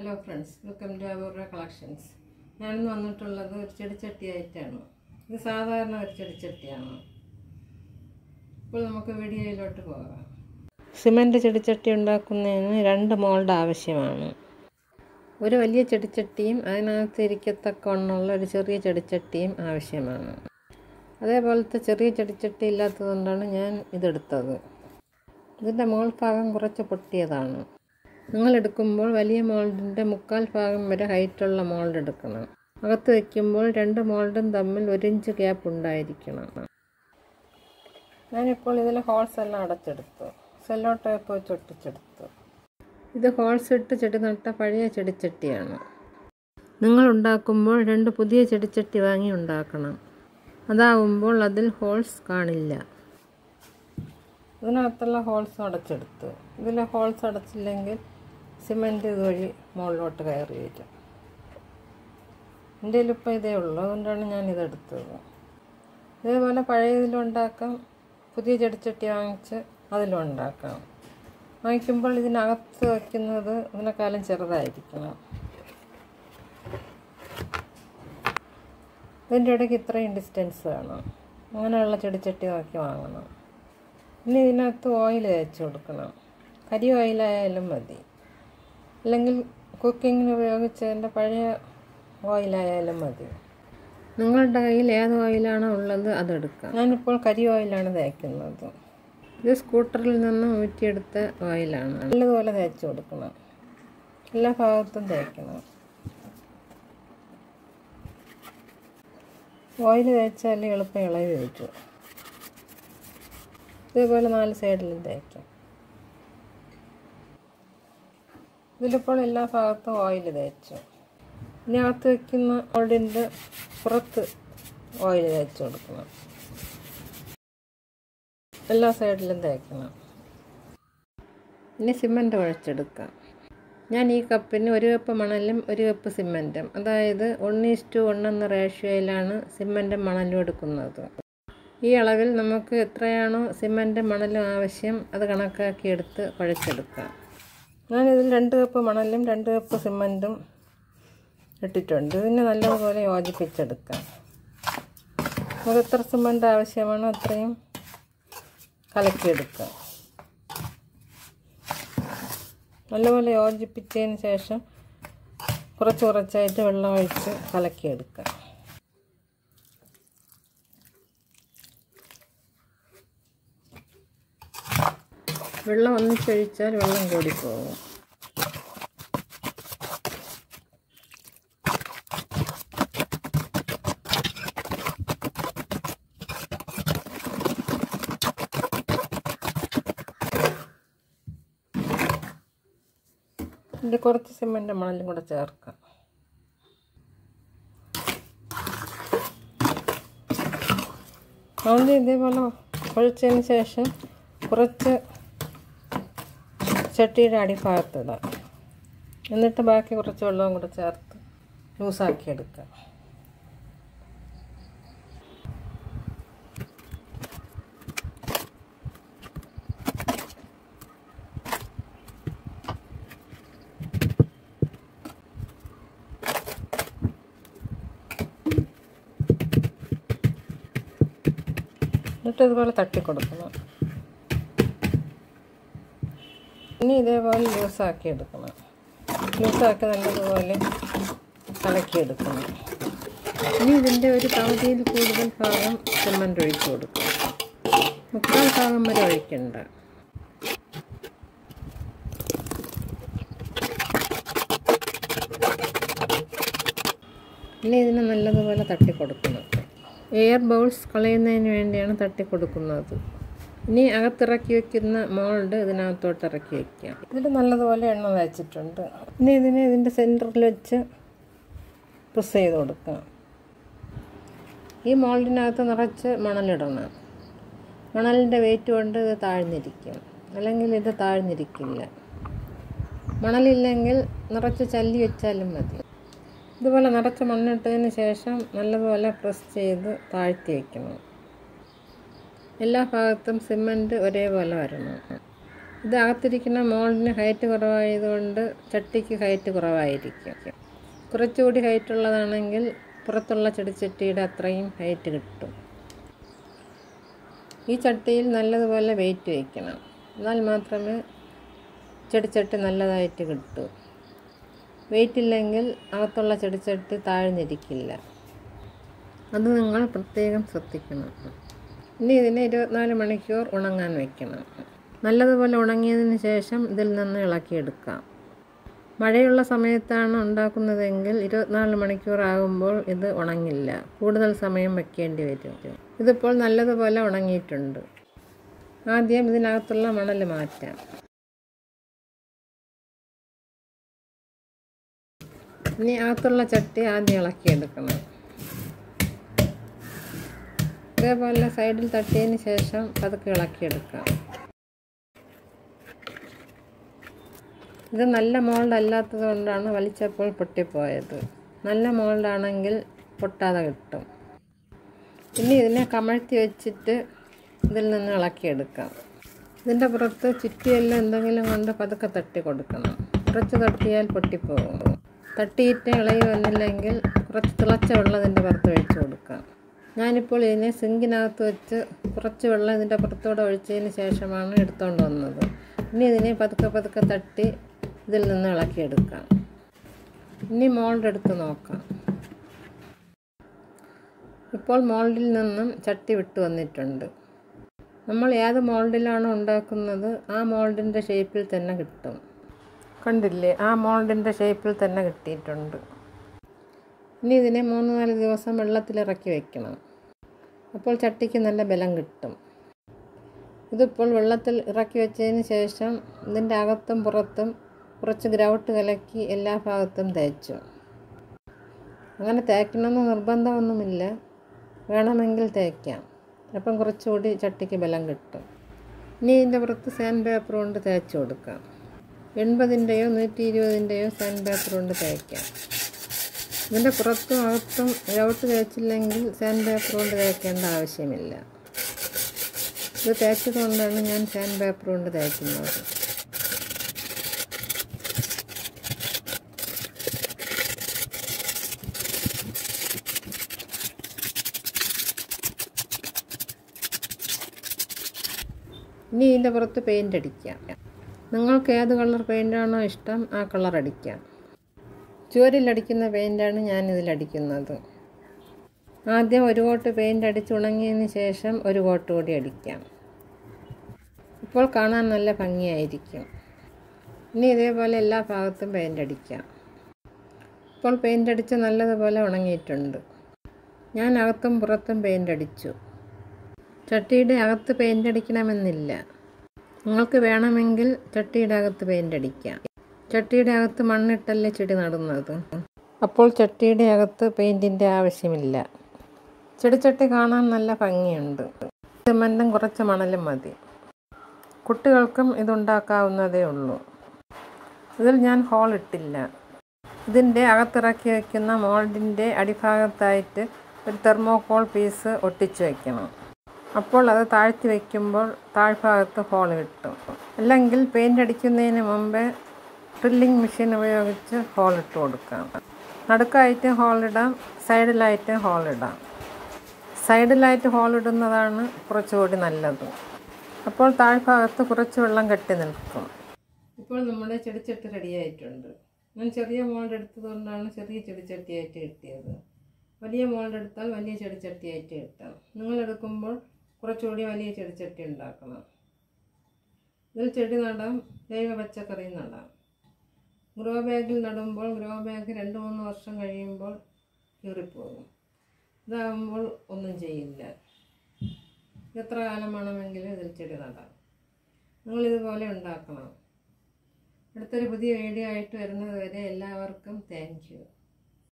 hello friends welcome to Apoorva collections ഞാനിന്ന് വന്നിട്ടുള്ളത് ഒരു ചെടിച്ചട്ടി ആയിട്ടാണ് ഇത് സാധാരണ ഒരു ചെടിച്ചട്ടിയാണ് ഇപ്പോൾ നമുക്ക് വീഡിയോയിലോട്ട് പോകാം സിമൻറ്റ് ചെടിച്ചട്ടി ഉണ്ടാക്കുന്നതിന് രണ്ട് മോൾഡ് ആവശ്യമാണ് ഒരു വലിയ ചെടിച്ചട്ടിയും അതിനകത്ത് ഇരിക്കത്തക്കവണ്ണമുള്ള ഒരു ചെറിയ ചെടിച്ചട്ടിയും ആവശ്യമാണ് അതേപോലത്തെ ചെറിയ ചെടിച്ചട്ടി ഇല്ലാത്തതുകൊണ്ടാണ് ഞാൻ ഇതെടുത്തത് ഇതിൻ്റെ മോൾ ഭാഗം കുറച്ച് പൊട്ടിയതാണ് നിങ്ങൾ എടുക്കുമ്പോൾ വലിയ മോൾഡിൻ്റെ മുക്കാൽ ഭാഗം വരെ ഹൈറ്റുള്ള മോൾഡ് എടുക്കണം അകത്ത് വയ്ക്കുമ്പോൾ രണ്ട് മോൾഡും തമ്മിൽ ഒരു ഇഞ്ച് ഗ്യാപ്പ് ഉണ്ടായിരിക്കണം ഞാനിപ്പോൾ ഇതിൽ ഹോൾസ് എല്ലാം അടച്ചെടുത്തു സെല്ലോ ടേപ്പ് വെച്ച് ഒട്ടിച്ചെടുത്തു ഇത് ഹോൾസ് ഇട്ട് ചെടി നട്ട പഴയ ചെടിച്ചട്ടിയാണ് നിങ്ങൾ ഉണ്ടാക്കുമ്പോൾ രണ്ട് പുതിയ ചെടിച്ചട്ടി വാങ്ങി ഉണ്ടാക്കണം അതാവുമ്പോൾ അതിൽ ഹോൾസ് കാണില്ല ഇതിനകത്തുള്ള ഹോൾസ് അടച്ചെടുത്തു ഇതിൽ ഹോൾസ് അടച്ചില്ലെങ്കിൽ സിമെൻറ്റ് ഇതുവഴി മുകളിലോട്ട് കയറി വരും എൻ്റെ കയ്യിലിപ്പോൾ ഇതേ ഉള്ളൂ അതുകൊണ്ടാണ് ഞാൻ ഇതെടുത്തത് ഇതേപോലെ പഴയ ഇതിലുണ്ടാക്കാം പുതിയ ചെടിച്ചട്ടി വാങ്ങിച്ച് അതിലും ഉണ്ടാക്കാം വാങ്ങിക്കുമ്പോൾ ഇതിനകത്ത് വയ്ക്കുന്നത് ഇതിനെക്കാളും ചെറുതായിരിക്കണം ഇതിൻ്റെ ഇടയ്ക്ക് ഇത്രയും ഡിസ്റ്റൻസ് വേണം അങ്ങനെയുള്ള ചെടിച്ചട്ടി നോക്കി വാങ്ങണം ഇനി ഇതിനകത്ത് ഓയിൽ തേച്ച് കൊടുക്കണം കരി ഓയിലായാലും മതി അല്ലെങ്കിൽ കുക്കിങ്ങിന് ഉപയോഗിച്ചതിൻ്റെ പഴയ ഓയിലായാലും മതി നിങ്ങളുടെ കയ്യിൽ ഏത് ഓയിലാണോ ഉള്ളത് അതെടുക്കാം ഞാനിപ്പോൾ കരി ഓയിലാണ് തേക്കുന്നത് ഇത് സ്കൂട്ടറിൽ നിന്ന് ഊറ്റിയെടുത്ത ഓയിലാണ് നല്ലതുപോലെ തേച്ച് കൊടുക്കണം എല്ലാ ഭാഗത്തും തേക്കണം ഓയിൽ തേച്ചാൽ എളുപ്പം ഇളകി വയ്ക്കും ഇതേപോലെ നാല് സൈഡിലും തേക്കാം ഇതിലിപ്പോൾ എല്ലാ ഭാഗത്തും ഓയിൽ തേച്ചു ഇനി അകത്ത് വയ്ക്കുന്ന ഓടിൻ്റെ പുറത്ത് ഓയിൽ തേച്ച് കൊടുക്കണം എല്ലാ സൈഡിലും തേക്കണം ഇനി സിമൻറ്റ് കുഴച്ചെടുക്കാം ഞാൻ ഈ കപ്പിന് ഒരു കപ്പ് മണലും ഒരു കപ്പ് സിമൻറ്റും അതായത് ഒന്ന് ഇസ്റ്റു ഒന്നെന്ന റേഷ്യോയിലാണ് സിമൻറ്റും മണലും എടുക്കുന്നത് ഈ അളവിൽ നമുക്ക് എത്രയാണോ സിമൻറ്റും മണലും ആവശ്യം അത് കണക്കാക്കി എടുത്ത് കുഴച്ചെടുക്കാം ഞാനിതിൽ രണ്ട് കപ്പ് മണലും രണ്ട് കപ്പ് സിമൻറ്റും ഇട്ടിട്ടുണ്ട് ഇതിനെ നല്ലതുപോലെ യോജിപ്പിച്ചെടുക്കാം നമുക്ക് എത്ര സിമൻറ്റ് ആവശ്യമാണോ അത്രയും കലക്കിയെടുക്കാം നല്ലപോലെ യോജിപ്പിച്ചതിന് ശേഷം കുറച്ച് കുറച്ചായിട്ട് വെള്ളം ഒഴിച്ച് കലക്കിയെടുക്കാം വെള്ളം ഒന്നിച്ചൊഴിച്ചാൽ വെള്ളം കൂടിപ്പോകും ഇതിൽ കുറച്ച് സിമെൻറ്റ് മണലും കൂടെ ചേർക്കാം ആദ്യം ഇതേപോലെ ഒഴിച്ചതിന് ശേഷം കുറച്ച് ചട്ടിയുടെ അടിഭാഗത്തിടാം എന്നിട്ട് ബാക്കി കുറച്ച് വെള്ളവും കൂടെ ചേർത്ത് ലൂസാക്കി എടുക്കാം എന്നിട്ട് ഇതുപോലെ തട്ടി കൊടുക്കണം ഇനി ഇതേപോലെ ലൂസാക്കി എടുക്കണം ലൂസാക്കി നല്ലതുപോലെ കലക്കിയെടുക്കണം ഇനി ഇതിൻ്റെ ഒരു പകുതിയിൽ കൂടുതൽ ഭാഗം സിമൻ്റ് ഒഴിച്ചു കൊടുക്കണം മുക്കാൽ ഭാഗം വരെ ഒഴിക്കണ്ട ഇനി ഇതിനെ നല്ലതുപോലെ തട്ടി കൊടുക്കണം എയർ ബൗൾസ് കളയുന്നതിന് വേണ്ടിയാണ് തട്ടി കൊടുക്കുന്നത് ഇനി അകത്തിറക്കി വെക്കുന്ന മോൾഡ് ഇതിനകത്തോട്ട് ഇറക്കി വയ്ക്കാം ഇതിൽ നല്ലതുപോലെ എണ്ണ തേച്ചിട്ടുണ്ട് ഇനി ഇതിനെ ഇതിൻ്റെ സെൻറ്ററിൽ വെച്ച് പ്രസ് ചെയ്ത് കൊടുക്കാം ഈ മോൾഡിനകത്ത് നിറച്ച് മണലിടണം മണലിൻ്റെ വെയിറ്റ് കൊണ്ട് ഇത് താഴ്ന്നിരിക്കും അല്ലെങ്കിൽ ഇത് താഴ്ന്നിരിക്കില്ല മണലില്ലെങ്കിൽ നിറച്ച് ചല്ലി വെച്ചാലും മതി ഇതുപോലെ നിറച്ച് മണ്ണിട്ടതിന് ശേഷം നല്ലപോലെ പ്രസ് ചെയ്ത് താഴ്ത്തി വയ്ക്കണം എല്ലാ ഭാഗത്തും സിമൻറ്റ് ഒരേപോലെ വരണം ഇത് അകത്തിരിക്കുന്ന മോൾഡിന് ഹൈറ്റ് കുറവായതുകൊണ്ട് ചട്ടിക്ക് ഹൈറ്റ് കുറവായിരിക്കും കുറച്ചുകൂടി ഹൈറ്റ് ഉള്ളതാണെങ്കിൽ പുറത്തുള്ള ചെടിച്ചട്ടിയുടെ അത്രയും ഹൈറ്റ് കിട്ടും ഈ ചട്ടിയിൽ നല്ലതുപോലെ വെയിറ്റ് വയ്ക്കണം എന്നാൽ മാത്രമേ ചെടിച്ചട്ടി നല്ലതായിട്ട് കിട്ടൂ വെയിറ്റ് ഇല്ലെങ്കിൽ അകത്തുള്ള ചെടിച്ചട്ടി താഴ്ന്നിരിക്കില്ല അത് നിങ്ങൾ പ്രത്യേകം ശ്രദ്ധിക്കണം ഇനി ഇതിനെ ഇരുപത്തിനാല് മണിക്കൂർ ഉണങ്ങാൻ വെക്കണം നല്ലതുപോലെ ഉണങ്ങിയതിന് ശേഷം ഇതിൽ നിന്ന് ഇളക്കിയെടുക്കാം മഴയുള്ള സമയത്താണ് ഉണ്ടാക്കുന്നതെങ്കിൽ ഇരുപത്തിനാല് മണിക്കൂർ ആകുമ്പോൾ ഇത് ഉണങ്ങില്ല കൂടുതൽ സമയം വെക്കേണ്ടി വരും ഇതിപ്പോൾ നല്ലതുപോലെ ഉണങ്ങിയിട്ടുണ്ട് ആദ്യം ഇതിനകത്തുള്ള മണൽ മാറ്റാം ഇനി അകത്തുള്ള ചട്ടി ആദ്യം ഇളക്കിയെടുക്കണം ഇതേപോലെ സൈഡിൽ തട്ടിയതിന് ശേഷം പതുക്കെ ഇളക്കിയെടുക്കാം ഇത് നല്ല മോൾഡ് അല്ലാത്തത് കൊണ്ടാണ് വലിച്ചപ്പോൾ പൊട്ടിപ്പോയത് നല്ല മോൾഡാണെങ്കിൽ പൊട്ടാതെ കിട്ടും ഇനി ഇതിനെ കമഴ്ത്തി വെച്ചിട്ട് ഇതിൽ നിന്ന് ഇളക്കിയെടുക്കാം ഇതിൻ്റെ പുറത്ത് ചുറ്റിയെല്ലാം എന്തെങ്കിലും കൊണ്ട് പതുക്കെ തട്ടി കൊടുക്കണം കുറച്ച് തട്ടിയാൽ പൊട്ടിപ്പോകും തട്ടിയിട്ട് ഇളകി വന്നില്ലെങ്കിൽ കുറച്ച് തിളച്ച വെള്ളം ഇതിൻ്റെ പുറത്ത് ഒഴിച്ചു കൊടുക്കാം ഞാനിപ്പോൾ ഇതിനെ സിങ്കിനകത്ത് വെച്ച് കുറച്ച് വെള്ളം ഇതിൻ്റെ പുറത്തൂടെ ഒഴിച്ചതിന് ശേഷമാണ് എടുത്തുകൊണ്ട് വന്നത് ഇനി ഇതിനെ പതുക്കെ പതുക്കെ തട്ടി ഇതിൽ നിന്ന് ഇളക്കിയെടുക്കാം ഇനി മോൾഡ് എടുത്ത് നോക്കാം ഇപ്പോൾ മോൾഡിൽ നിന്നും ചട്ടി വിട്ട് വന്നിട്ടുണ്ട് നമ്മൾ ഏത് മോൾഡിലാണോ ഉണ്ടാക്കുന്നത് ആ മോൾഡിൻ്റെ ഷേപ്പിൽ തന്നെ കിട്ടും കണ്ടില്ലേ ആ മോൾഡിൻ്റെ ഷേപ്പിൽ തന്നെ കിട്ടിയിട്ടുണ്ട് ഇനി ഇതിനെ മൂന്ന് നാല് ദിവസം വെള്ളത്തിലിറക്കി വെക്കണം അപ്പോൾ ചട്ടിക്ക് നല്ല ബലം കിട്ടും ഇതിപ്പോൾ വെള്ളത്തിൽ ഇറക്കി വെച്ചതിന് ശേഷം ഇതിൻ്റെ അകത്തും പുറത്തും കുറച്ച് ഗ്രൗട്ട് കലക്കി എല്ലാ ഭാഗത്തും തേച്ചു അങ്ങനെ തേക്കണമെന്ന് നിർബന്ധമൊന്നുമില്ല വേണമെങ്കിൽ തേക്കാം അപ്പം കുറച്ചുകൂടി ചട്ടിക്ക് ബലം കിട്ടും ഇനി ഇതിൻ്റെ പുറത്ത് സാൻഡ് പേപ്പർ കൊണ്ട് തേച്ച് കൊടുക്കാം എൺപതിൻ്റെയോ നൂറ്റി ഇരുപതിൻ്റെയോ സാൻഡ് പേപ്പർ കൊണ്ട് തേക്കാം ഇതിൻ്റെ പുറത്തും അകത്തും ഗ്രൗട്ട് തേച്ചില്ലെങ്കിൽ സാൻഡ് പേപ്പർ കൊണ്ട് തേക്കേണ്ട ആവശ്യമില്ല ഇത് തേച്ചത് കൊണ്ടാണ് ഞാൻ സാൻഡ് പേപ്പർ കൊണ്ട് തേക്കുന്നത് ഇനി ഇതിൻ്റെ പുറത്ത് പെയിൻ്റ് അടിക്കാം നിങ്ങൾക്ക് ഏത് കളർ പെയിൻ്റാണോ ഇഷ്ടം ആ കളർ അടിക്കാം ചുവരിലടിക്കുന്ന പെയിൻ്റാണ് ഞാനിതിലടിക്കുന്നത് ആദ്യം ഒരു കോട്ട് പെയിൻ്റ് അടിച്ച് ഉണങ്ങിയതിന് ശേഷം ഒരു കോട്ട് കൂടി അടിക്കാം ഇപ്പോൾ കാണാൻ നല്ല ഭംഗിയായിരിക്കും ഇനി ഇതേപോലെ എല്ലാ ഭാഗത്തും പെയിൻ്റ് അടിക്കാം ഇപ്പോൾ പെയിൻ്റ് അടിച്ച് നല്ലതുപോലെ ഉണങ്ങിയിട്ടുണ്ട് ഞാൻ അകത്തും പുറത്തും പെയിൻ്റ് അടിച്ചു ചട്ടിയുടെ അകത്ത് പെയിൻ്റ് അടിക്കണമെന്നില്ല നിങ്ങൾക്ക് വേണമെങ്കിൽ ചട്ടിയുടെ അകത്ത് പെയിൻ്റ് അടിക്കാം ചട്ടിയുടെ അകത്ത് മണ്ണിട്ടല്ലേ ചെടി നടുന്നത് അപ്പോൾ ചട്ടിയുടെ അകത്ത് പെയിൻറ്റിൻ്റെ ആവശ്യമില്ല ചെടിച്ചട്ടി കാണാൻ നല്ല ഭംഗിയുണ്ട് സിമൻറ്റും കുറച്ച് മണലും മതി കുട്ടികൾക്കും ഇതുണ്ടാക്കാവുന്നതേ ഉള്ളൂ ഇതിൽ ഞാൻ ഹോൾ ഇട്ടില്ല ഇതിൻ്റെ അകത്തിറക്കി വയ്ക്കുന്ന മോൾഡിൻ്റെ അടിഭാഗത്തായിട്ട് ഒരു തെർമോകോൾ പീസ് ഒട്ടിച്ച് വയ്ക്കണം അപ്പോൾ അത് താഴ്ത്തി വയ്ക്കുമ്പോൾ താഴ്ഭാഗത്ത് ഹോൾ കിട്ടും അല്ലെങ്കിൽ പെയിൻ്റ് അടിക്കുന്നതിന് മുമ്പേ ഡ്രില്ലിംഗ് മെഷീൻ ഉപയോഗിച്ച് ഹോൾ ഇട്ട് കൊടുക്കാം നടുക്കായിട്ട് ഹോൾ ഇടാം സൈഡിലായിട്ട് ഹോൾ ഇടാം സൈഡിലായിട്ട് ഹോൾ ഇടുന്നതാണ് കുറച്ചുകൂടി നല്ലത് അപ്പോൾ താഴ്ഭാഗത്ത് കുറച്ച് വെള്ളം കെട്ടി നിൽക്കും ഇപ്പോൾ നമ്മുടെ ചെടിച്ചട്ടി റെഡിയായിട്ടുണ്ട് ഞാൻ ചെറിയ മോൾഡ് എടുത്തതുകൊണ്ടാണ് ചെറിയ ചെടിച്ചട്ടിയായിട്ട് കിട്ടിയത് വലിയ മോൾഡ് എടുത്താൽ വലിയ ചെടിച്ചട്ടിയായിട്ട് കിട്ടാം നിങ്ങൾ എടുക്കുമ്പോൾ കുറച്ചുകൂടി വലിയ ചെടിച്ചട്ടി ഉണ്ടാക്കണം ഇതിൽ ചെടി നടാം ജൈവ പച്ചക്കറി നടാം ഗ്രോ ബാഗിൽ നടുമ്പോൾ ഗ്രോ ബാഗ് രണ്ട് മൂന്ന് വർഷം കഴിയുമ്പോൾ കീറിപ്പോകും ഇതാകുമ്പോൾ ഒന്നും ചെയ്യില്ല എത്ര കാലം വേണമെങ്കിലും ഇതിൽ ചെടി നടാം നിങ്ങളിതുപോലെ ഉണ്ടാക്കണം അടുത്തൊരു പുതിയ വീഡിയോ ആയിട്ട് വരുന്നത് വരെ എല്ലാവർക്കും താങ്ക് യു